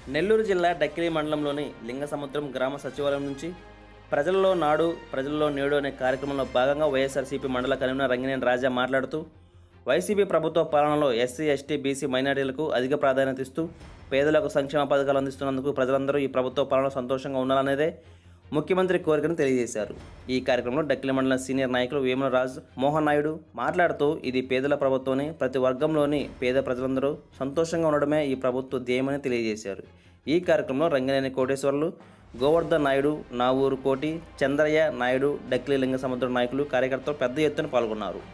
నెల్లూరు జిల్లా డక్కిలి మండలంలోని లింగసముద్రం గ్రామ సచివాలయం నుంచి ప్రజల్లో నాడు ప్రజల్లో నేడు అనే కార్యక్రమంలో భాగంగా వైఎస్ఆర్సీపీ మండల కన్వీనర్ రంగినేని రాజా మాట్లాడుతూ వైసీపీ ప్రభుత్వ పాలనలో ఎస్సీ ఎస్టీ బీసీ మైనారిటీలకు అధిక ప్రాధాన్యత ఇస్తూ పేదలకు సంక్షేమ పథకాలు అందిస్తున్నందుకు ప్రజలందరూ ఈ ప్రభుత్వ పాలన సంతోషంగా ఉండాలనేదే ముఖ్యమంత్రి కోరికను తెలియజేశారు ఈ కార్యక్రమంలో డక్కిలి మండలం సీనియర్ నాయకులు వేముల రాజు మోహన్ నాయుడు మాట్లాడుతూ ఇది పేదల ప్రభుత్వమని ప్రతి వర్గంలోని పేద ప్రజలందరూ సంతోషంగా ఉండడమే ఈ ప్రభుత్వ ధ్యేయమని తెలియజేశారు ఈ కార్యక్రమంలో రంగనేని కోటేశ్వర్లు గోవర్ధన్ నాయుడు నా ఊరు కోటి చంద్రయ్య నాయుడు డక్కిలి లింగ సముద్ర నాయకులు కార్యకర్తలు పెద్ద ఎత్తున పాల్గొన్నారు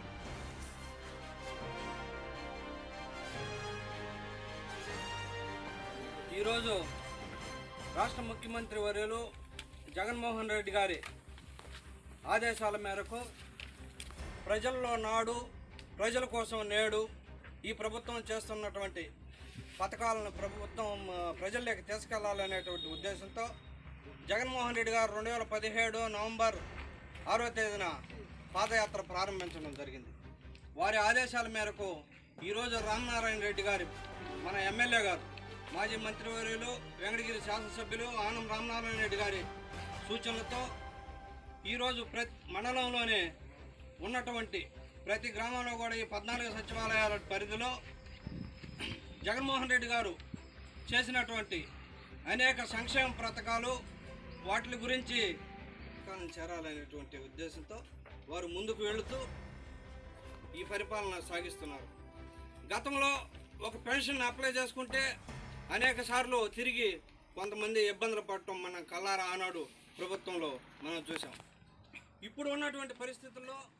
ఈరోజు రాష్ట్ర ముఖ్యమంత్రి వర్యులు జగన్మోహన్ రెడ్డి గారి ఆదేశాల మేరకు ప్రజల్లో నాడు ప్రజల కోసం నేడు ఈ ప్రభుత్వం చేస్తున్నటువంటి పథకాలను ప్రభుత్వం ఆ, ప్రజల్లోకి తీసుకెళ్లాలనేటువంటి ఉద్దేశంతో జగన్మోహన్ రెడ్డి గారు రెండు వేల పదిహేడు నవంబర్ ఆరో తేదీన పాదయాత్ర ప్రారంభించడం జరిగింది వారి ఆదేశాల మేరకు ఈరోజు రామనారాయణ రెడ్డి గారి మన ఎమ్మెల్యే గారు మాజీ మంత్రివర్యులు వెంకటగిరి శాసనసభ్యులు ఆనం రామనారాయణ రెడ్డి గారి సూచనలతో ఈరోజు ప్రతి మండలంలోనే ఉన్నటువంటి ప్రతి గ్రామంలో కూడా ఈ పద్నాలుగు సచివాలయాల పరిధిలో జగన్మోహన్ రెడ్డి గారు చేసినటువంటి అనేక సంక్షేమ పథకాలు వాటి గురించి కాలం చేరాలనేటువంటి ఉద్దేశంతో వారు ముందుకు వెళుతూ ఈ పరిపాలన సాగిస్తున్నారు గతంలో ఒక పెన్షన్ అప్లై చేసుకుంటే అనేక సార్లు తిరిగి కొంతమంది ఇబ్బందులు పడటం మన కల్లార ఆనాడు ప్రభుత్వంలో మనం చూసాం ఇప్పుడు ఉన్నటువంటి పరిస్థితుల్లో